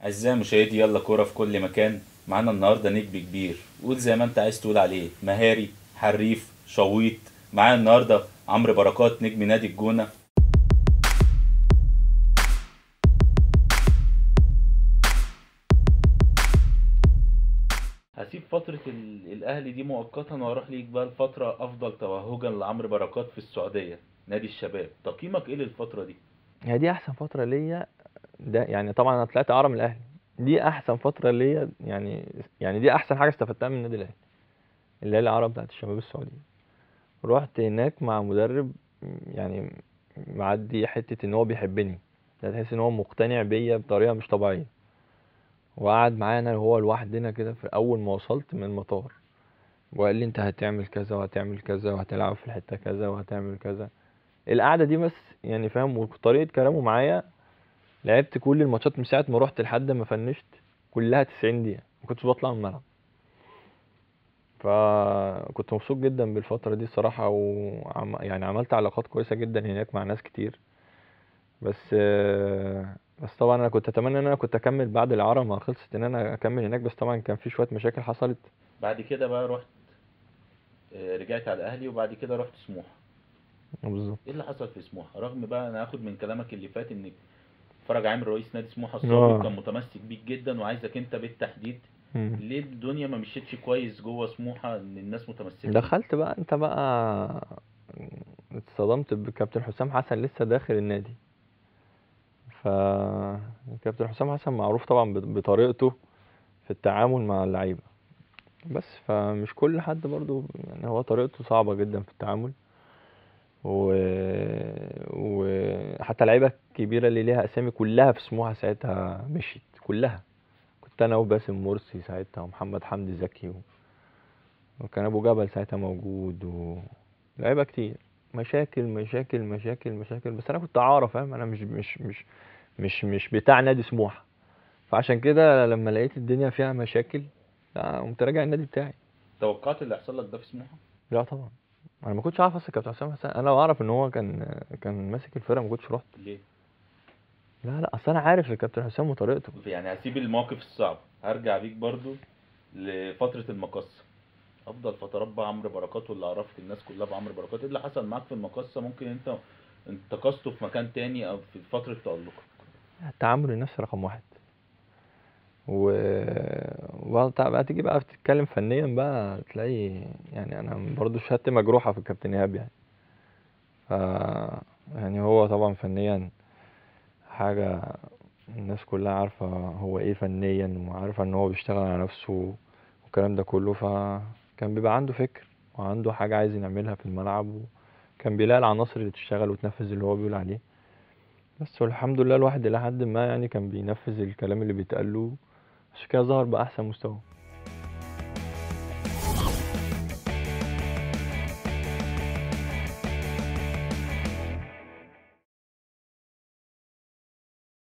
أعزائي مشاهدي يلا كورة في كل مكان معانا النهاردة نجم كبير قول زي ما انت عايز تقول عليه مهاري حريف شويط معانا النهاردة عمرو بركات نجم نادي الجونة هسيب فترة ال- الأهلي دي مؤقتا وأروح ليك بقى لفترة أفضل توهجا لعمرو بركات في السعودية نادي الشباب تقييمك إيه للفترة دي؟ هي دي احسن فتره ليا ده يعني طبعا انا طلعت اعرى من الاهلي دي احسن فتره ليا يعني يعني دي احسن حاجه استفدتها من النادي الاهلي اللي هي الاعاره بتاعت الشباب السعوديه رحت هناك مع مدرب يعني معدي حته ان هو بيحبني ده تحس ان هو مقتنع بيا بطريقه مش طبيعيه وقعد معايا انا وهو لوحدنا كده في اول ما وصلت من المطار وقال لي انت هتعمل كذا وهتعمل كذا وهتلعب في الحته كذا وهتعمل كذا القعده دي بس يعني فاهم وطريقه كلامه معايا لعبت كل الماتشات من ساعه ما رحت لحد ما فنشت كلها 90 دقيقه ما كنتش بطلع من الملعب فكنت مبسوط جدا بالفتره دي الصراحه وعم يعني عملت علاقات كويسه جدا هناك مع ناس كتير بس بس طبعا انا كنت اتمنى ان انا كنت اكمل بعد الاعاره ما خلصت ان انا اكمل هناك بس طبعا كان في شويه مشاكل حصلت بعد كده بقى رحت آه، رجعت على الأهلي وبعد كده رحت سموحة بالظبط ايه اللي حصل في سموحه رغم بقى انا هاخد من كلامك اللي فات ان فرج عامر رئيس نادي سموحه آه. السابق كان متمسك بيك جدا وعايزك انت بالتحديد مم. ليه الدنيا ما مشيتش كويس جوه سموحه ان الناس متمسكه بيك؟ دخلت بقى انت بقى اتصدمت بكابتن حسام حسن لسه داخل النادي ف كابتن حسام حسن معروف طبعا بط- بطريقته في التعامل مع اللعيبه بس فمش كل حد برضو يعني هو طريقته صعبه جدا في التعامل و... وحتى اللعيبه الكبيره اللي ليها اسامي كلها في سموحه ساعتها مشيت كلها كنت انا وباسم مرسي ساعتها ومحمد حمدي زكي و... وكان ابو جبل ساعتها موجود و لعيبه كتير مشاكل مشاكل مشاكل مشاكل بس انا كنت عارف فاهم انا مش مش مش مش مش بتاع نادي سموحه فعشان كده لما لقيت الدنيا فيها مشاكل لا قمت راجع النادي بتاعي توقعت اللي هيحصل لك ده في سموحه لا طبعا انا ما كنتش عارف اصلا كابتن حسام حسن انا لو اعرف ان هو كان كان ماسك الفرقه ما كنتش رحت ليه لا لا اصل انا عارف الكابتن حسام وطريقته يعني هسيب الموقف الصعب هرجع بيك برضو لفتره المقصه افضل فترات بقى عمرو بركات واللي عرفت الناس كلها بعمرو بركات ايه اللي حصل معاك في المقصه ممكن انت انتقصته في مكان تاني او في فتره تالقك التعامل النفسي رقم واحد و وبعد بقى تيجي بقى تتكلم فنيا بقى تلاقي يعني انا برضو شهادتي مجروحه في الكابتن ايهاب يعني ف يعني هو طبعا فنيا حاجه الناس كلها عارفه هو ايه فنيا وعارفه ان هو بيشتغل على نفسه والكلام ده كله فكان بيبقى عنده فكر وعنده حاجه عايز يعملها في الملعب وكان بيلاقي العناصر اللي تشتغل وتنفذ اللي هو بيقول عليه بس والحمد لله الواحد إلى حد ما يعني كان بينفذ الكلام اللي بيتقال له عشان كده ظهر بأحسن مستوى